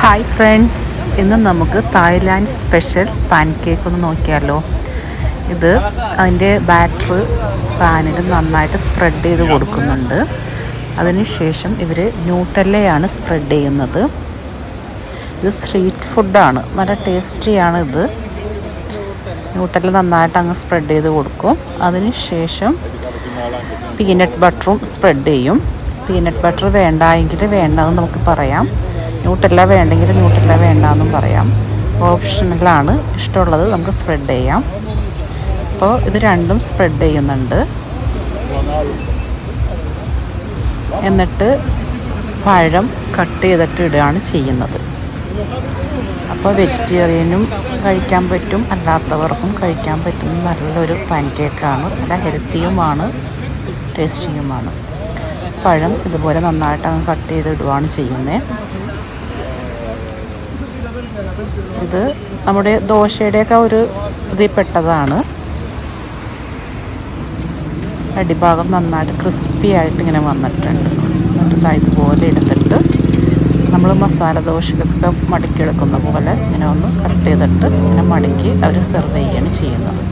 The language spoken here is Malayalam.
ഹായ് ഫ്രണ്ട്സ് ഇന്ന് നമുക്ക് തായ്ലാൻഡ് സ്പെഷ്യൽ പാൻ കേക്ക് ഒന്ന് നോക്കിയാലോ ഇത് അതിൻ്റെ ബാറ്റർ പാനിൽ നന്നായിട്ട് സ്പ്രെഡ് ചെയ്ത് കൊടുക്കുന്നുണ്ട് അതിനുശേഷം ഇവർ ന്യൂട്ടല്ലയാണ് സ്പ്രെഡ് ചെയ്യുന്നത് ഇത് സ്ട്രീറ്റ് ഫുഡാണ് നല്ല ടേസ്റ്റിയാണ് ഇത് ന്യൂട്ടല്ല നന്നായിട്ട് അങ്ങ് സ്പ്രെഡ് ചെയ്ത് കൊടുക്കും അതിനുശേഷം പീനട്ട് ബട്ടറും സ്പ്രെഡ് ചെയ്യും പീനട്ട് ബട്ടർ വേണ്ട എങ്കിൽ വേണ്ടെന്ന് നമുക്ക് പറയാം ന്യൂട്ടല്ല വേണ്ടെങ്കിൽ ന്യൂട്ടല്ല വേണ്ടെന്നും പറയാം ഓപ്ഷണലാണ് ഇഷ്ടമുള്ളത് നമുക്ക് സ്പ്രെഡ് ചെയ്യാം അപ്പോൾ ഇത് രണ്ടും സ്പ്രെഡ് ചെയ്യുന്നുണ്ട് എന്നിട്ട് പഴം കട്ട് ചെയ്തിട്ട് ഇടുകയാണ് ചെയ്യുന്നത് അപ്പോൾ വെജിറ്റേറിയനും കഴിക്കാൻ പറ്റും അല്ലാത്തവർക്കും കഴിക്കാൻ പറ്റുന്ന നല്ലൊരു പാൻ കേക്കാണ് നല്ല ഹെൽത്തിയുമാണ് ടേസ്റ്റിയുമാണ് പഴം ഇതുപോലെ നന്നായിട്ട് അങ്ങ് കട്ട് ചെയ്തിടുകയാണ് ചെയ്യുന്നത് ഇത് നമ്മുടെ ദോശയുടെയൊക്കെ ഒരു ഇതിൽ പെട്ടതാണ് അടിഭാഗം നന്നായിട്ട് ക്രിസ്പി ആയിട്ട് ഇങ്ങനെ വന്നിട്ടുണ്ട് എന്നിട്ട് ഇതുപോലെ എടുത്തിട്ട് നമ്മൾ മസാല ദോശക്കൊക്കെ മടക്കിയെടുക്കുന്ന പോലെ ഇങ്ങനെ ഒന്ന് കട്ട് ചെയ്തിട്ട് ഇങ്ങനെ മടക്കി അവർ സെർവ് ചെയ്യുകയാണ് ചെയ്യുന്നത്